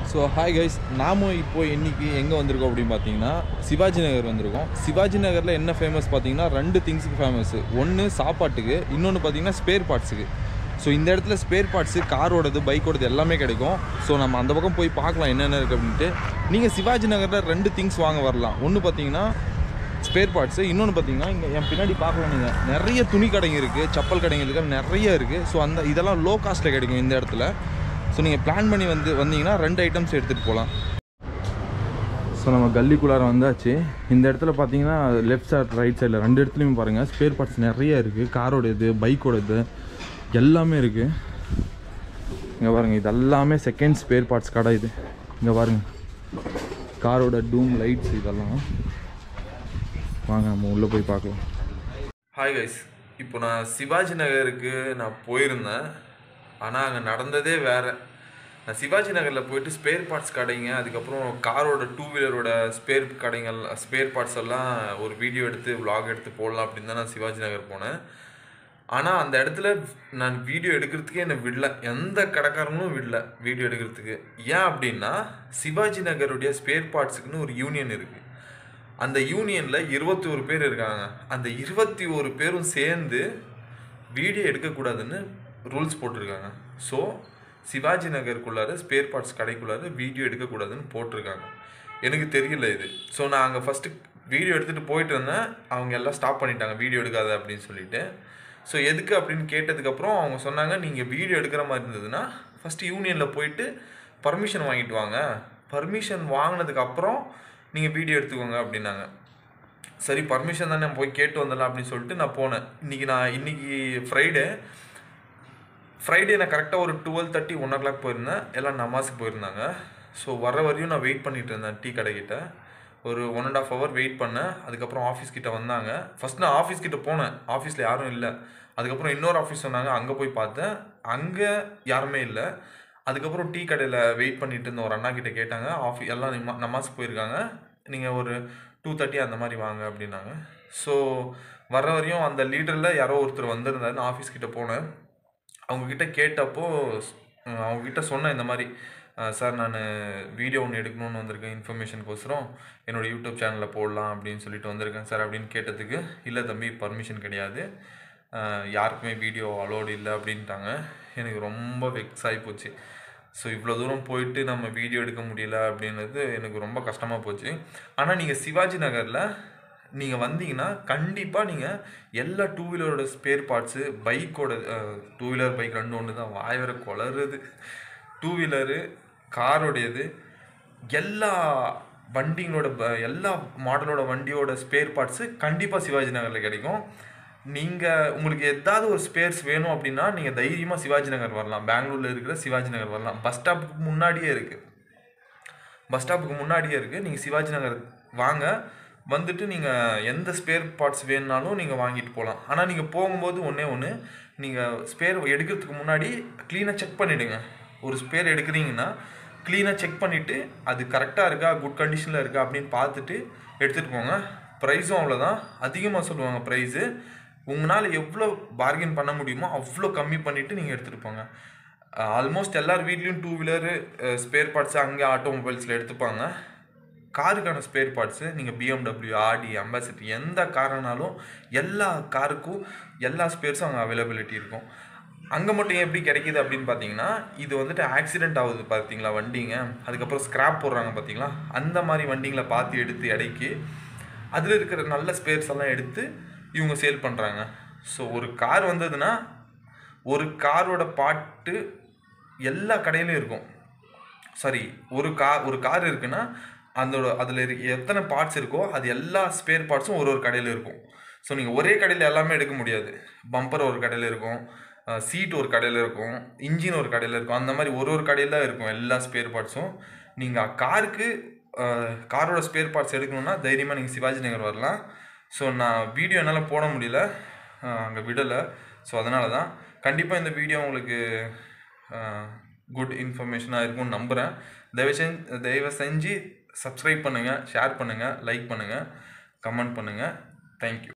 so hi guys நாம இப்போ இன்னைக்கு எங்கே வந்திருக்கோம் அப்படின்னு பார்த்தீங்கன்னா சிவாஜி நகர் வந்திருக்கோம் சிவாஜி நகரில் என்ன ஃபேமஸ் பார்த்தீங்கன்னா ரெண்டு திங்ஸுக்கு ஃபேமஸ் ஒன்று சாப்பாட்டுக்கு இன்னொன்று பார்த்தீங்கன்னா ஸ்பேர் பார்ட்ஸுக்கு ஸோ இந்த இடத்துல ஸ்பேர் பார்ட்ஸு காரோடது பைக்கோடது எல்லாமே கிடைக்கும் ஸோ நம்ம அந்த பக்கம் போய் பார்க்கலாம் என்னென்ன இருக்குது அப்படின்ட்டு நீங்கள் சிவாஜி நகரில் ரெண்டு திங்ஸ் வாங்க வரலாம் ஒன்று பார்த்தீங்கன்னா ஸ்பேர் பார்ட்ஸு இன்னொன்று பார்த்தீங்கன்னா இங்கே என் பின்னாடி பார்க்கலாம் நீங்கள் நிறைய துணி கடைங்க இருக்குது செப்பல் கடைங்க இருக்குது நிறைய இருக்குது ஸோ அந்த இதெல்லாம் லோ காஸ்ட்டில் கிடைக்கும் இந்த இடத்துல ஸோ நீங்கள் பிளான் பண்ணி வந்து வந்தீங்கன்னா ரெண்டு ஐட்டம்ஸ் எடுத்துகிட்டு போகலாம் ஸோ நம்ம கல்லிக்குள்ளார வந்தாச்சு இந்த இடத்துல பார்த்தீங்கன்னா லெஃப்ட் சைட் ரைட் சைடில் ரெண்டு இடத்துலையும் பாருங்கள் ஸ்பேர் பார்ட்ஸ் நிறைய இருக்குது காரோட இது பைக்கோட இது எல்லாமே இருக்குது இங்கே பாருங்கள் இது எல்லாமே செகண்ட் ஸ்பேர் பார்ட்ஸ் கடை இது இங்கே பாருங்கள் காரோட டூம் லைட்ஸ் இதெல்லாம் வாங்க நம்ம உள்ளே போய் பார்க்கலாம் ஹாய் கைஸ் இப்போ நான் சிவாஜி நகருக்கு நான் போயிருந்தேன் ஆனால் அங்கே நடந்ததே வேறு நான் சிவாஜி நகரில் போயிட்டு ஸ்பேர் பார்ட்ஸ் கடைங்க அதுக்கப்புறம் காரோட டூ வீலரோட ஸ்பேர் கடைகள் ஸ்பேர் பார்ட்ஸ் எல்லாம் ஒரு வீடியோ எடுத்து vlog எடுத்து போடலாம் அப்படின்னு தான் நான் சிவாஜி நகர் போனேன் ஆனால் அந்த இடத்துல நான் வீடியோ எடுக்கிறதுக்கே என்னை விடல எந்த கடைக்காரங்களும் விடல வீடியோ எடுக்கிறதுக்கு ஏன் அப்படின்னா சிவாஜி நகருடைய ஸ்பேர் பார்ட்ஸுக்குன்னு ஒரு யூனியன் இருக்குது அந்த யூனியனில் இருபத்தி ஒரு பேர் இருக்காங்க அந்த இருபத்தி ஒரு பேரும் சேர்ந்து வீடியோ எடுக்கக்கூடாதுன்னு ரூல்ஸ் போட்டிருக்காங்க ஸோ சிவாஜி நகருக்குள்ளார ஸ்பேர் பார்ட்ஸ் கடைக்குள்ளார வீடியோ எடுக்கக்கூடாதுன்னு போட்டிருக்காங்க எனக்கு தெரியல இது ஸோ நான் அங்கே ஃபஸ்ட்டு வீடியோ எடுத்துகிட்டு போயிட்டு இருந்தேன் அவங்க எல்லாம் ஸ்டாப் பண்ணிட்டாங்க வீடியோ எடுக்காத அப்படின்னு சொல்லிட்டு ஸோ எதுக்கு அப்படின்னு கேட்டதுக்கப்புறம் அவங்க சொன்னாங்க நீங்கள் வீடியோ எடுக்கிற மாதிரி இருந்ததுன்னா ஃபஸ்ட்டு யூனியனில் போயிட்டு பர்மிஷன் வாங்கிட்டு வாங்க பர்மிஷன் வாங்கினதுக்கப்புறம் நீங்கள் வீடியோ எடுத்துக்கோங்க அப்படின்னாங்க சரி பர்மிஷன் தானே போய் கேட்டு வந்துடலாம் அப்படின்னு சொல்லிட்டு நான் போனேன் இன்றைக்கி நான் இன்றைக்கி ஃப்ரைடே ஃப்ரைடே நான் கரெக்டாக ஒரு twelve thirty one o'clock போயிருந்தேன் எல்லாம் நமாஸுக்கு போயிருந்தாங்க ஸோ வர வரையும் நான் வெயிட் பண்ணிட்டு இருந்தேன் டீ கடைக்கிட்ட ஒரு one and half hour wait பண்ணேன் அதுக்கப்புறம் ஆஃபீஸ் கிட்ட வந்தாங்க ஃபஸ்ட் நான் ஆஃபீஸ் கிட்ட போனேன் ஆஃபீஸில் யாரும் இல்லை அதுக்கப்புறம் இன்னொரு ஆஃபீஸ் சொன்னாங்க அங்கே போய் பார்த்தேன் அங்கே யாருமே இல்லை அதுக்கப்புறம் டீ கடையில் வெயிட் பண்ணிட்டு இருந்த ஒரு அண்ணா கிட்ட கேட்டாங்க ஆஃபீ எல்லாம் நிமா நமாஸ் போயிருக்காங்க நீங்கள் ஒரு டூ தேர்ட்டி அந்த மாதிரி வாங்க அப்படின்னாங்க ஸோ வர வரையும் அந்த லீடரில் யாரோ ஒருத்தர் வந்திருந்தாரு நான் ஆஃபீஸ் கிட்ட போனேன் அவங்கக்கிட்ட கேட்டப்போ அஹ் அவங்கக்கிட்ட சொன்னேன் இந்த மாதிரி சார் நான் வீடியோ ஒன்று எடுக்கணும்னு வந்திருக்கேன் இன்ஃபர்மேஷனுக்கோசரம் என்னோடய யூடியூப் சேனலில் போடலாம் அப்படின்னு சொல்லிட்டு வந்திருக்கேன் சார் அப்படின்னு கேட்டதுக்கு இல்லை தம்பி பர்மிஷன் கிடையாது அஹ் யாருக்குமே வீடியோ அலோடு இல்லை அப்படின்ட்டாங்க எனக்கு ரொம்ப வெக்ஸ் ஆகி போச்சு ஸோ இவ்வளோ தூரம் போயிட்டு நம்ம வீடியோ எடுக்க முடியல அப்படின்றது எனக்கு ரொம்ப கஷ்டமாக போச்சு ஆனால் நீங்கள் சிவாஜி நகரில் நீங்கள் வந்தீங்கன்னா கண்டிப்பாக நீங்கள் எல்லா டூ வீலரோட ஸ்பேர் பார்ட்ஸு பைக்கோட டூ வீலர் பைக் ரெண்டு ஒன்று தான் வாய் வர குளறுது டூ வீலரு காரோடையது எல்லா வண்டிங்களோட ப- எல்லா மாடலோட வண்டியோட ஸ்பேர் பார்ட்ஸு கண்டிப்பாக சிவாஜி நகரில் கிடைக்கும் நீங்கள் உங்களுக்கு ஏதாவது ஒரு ஸ்பேர்ஸ் வேணும் அப்படின்னா நீங்கள் தைரியமாக சிவாஜி நகர் வரலாம் பெங்களூரில் இருக்கிற சிவாஜி நகர் வரலாம் பஸ் ஸ்டாப்புக்கு முன்னாடியே இருக்குது பஸ் ஸ்டாப்புக்கு முன்னாடியே இருக்குது நீங்கள் சிவாஜி நகர் வாங்க வந்துட்டு நீங்கள் எந்த ஸ்பேர் பார்ட்ஸ் வேணுனாலும் நீங்கள் வாங்கிட்டு போகலாம் ஆனால் நீங்கள் போகும்போது ஒன்றே ஒன்று நீங்கள் ஸ்பேர் எடுக்கிறதுக்கு முன்னாடி க்ளீனாக செக் பண்ணிவிடுங்க ஒரு ஸ்பேர் எடுக்கிறீங்கன்னா க்ளீனாக செக் பண்ணிவிட்டு அது கரெக்டாக இருக்கா குட் கண்டிஷனில் இருக்கா அப்படின்னு பார்த்துட்டு எடுத்துகிட்டு போங்க ப்ரைஸும் அவ்வளோதான் அதிகமாக சொல்லுவாங்க ப்ரைஸு உங்களால் எவ்வளோ பார்கெயின் பண்ண முடியுமோ அவ்வளோ கம்மி பண்ணிவிட்டு நீங்கள் எடுத்துகிட்டு போங்க ஆல்மோஸ்ட் எல்லார் வீட்லேயும் டூ வீலரு ஸ்பேர் பார்ட்ஸ் அங்கே ஆட்டோமொபைல்ஸில் எடுத்துப்பாங்க காருக்கான ஸ்பேர் பார்ட்ஸு நீங்கள் பிஎம்டபிள்யூ ஆடி அம்பாசிடர் எந்த காரனாலும் எல்லா காருக்கும் எல்லா ஸ்பேர்ஸும் அங்கே அவைலபிலிட்டி இருக்கும் அங்கே மட்டும் எப்படி கிடைக்கிது அப்படின்னு பார்த்தீங்கன்னா இது வந்துட்டு ஆக்சிடென்ட் ஆகுது பார்த்தீங்களா வண்டிங்க அதுக்கப்புறம் ஸ்க்ராப் போடுறாங்க பார்த்தீங்களா அந்த மாதிரி வண்டிங்களை பார்த்து எடுத்து இடைக்கி அதில் இருக்கிற நல்ல ஸ்பேர்ஸ் எல்லாம் எடுத்து இவங்க சேல் பண்ணுறாங்க ஸோ ஒரு கார் வந்ததுன்னா ஒரு காரோட பாட்டு எல்லா கடையிலையும் இருக்கும் சாரி ஒரு கார் ஒரு கார் இருக்குன்னா அதோட அதில் எத்தனை பார்ட்ஸ் இருக்கோ அது எல்லா ஸ்பேர் பார்ட்ஸும் ஒரு ஒரு கடையில் இருக்கும் ஸோ நீங்கள் ஒரே கடையில் எல்லாமே எடுக்க முடியாது பம்பர் ஒரு கடையில் இருக்கும் சீட் ஒரு கடையில் இருக்கும் இன்ஜின் ஒரு கடையில் இருக்கும் அந்த மாதிரி ஒரு ஒரு கடையில் தான் இருக்கும் எல்லா ஸ்பேர் பார்ட்ஸும் நீங்கள் காருக்கு காரோட ஸ்பேர் பார்ட்ஸ் எடுக்கணும்னா தைரியமாக நீங்கள் சிவாஜி நகர் வரலாம் ஸோ நான் வீடியோ என்னால் போட முடியல அங்கே விடலை ஸோ அதனால தான் கண்டிப்பாக இந்த வீடியோ உங்களுக்கு குட் இன்ஃபர்மேஷனாக இருக்கும்னு நம்புகிறேன் தயவு செஞ்சு தயவு செஞ்சு சப்ஸ்கிரைப் பண்ணுங்கள் ஷேர் பண்ணுங்கள் லைக் பண்ணுங்கள் கமெண்ட் பண்ணுங்கள் தேங்க்யூ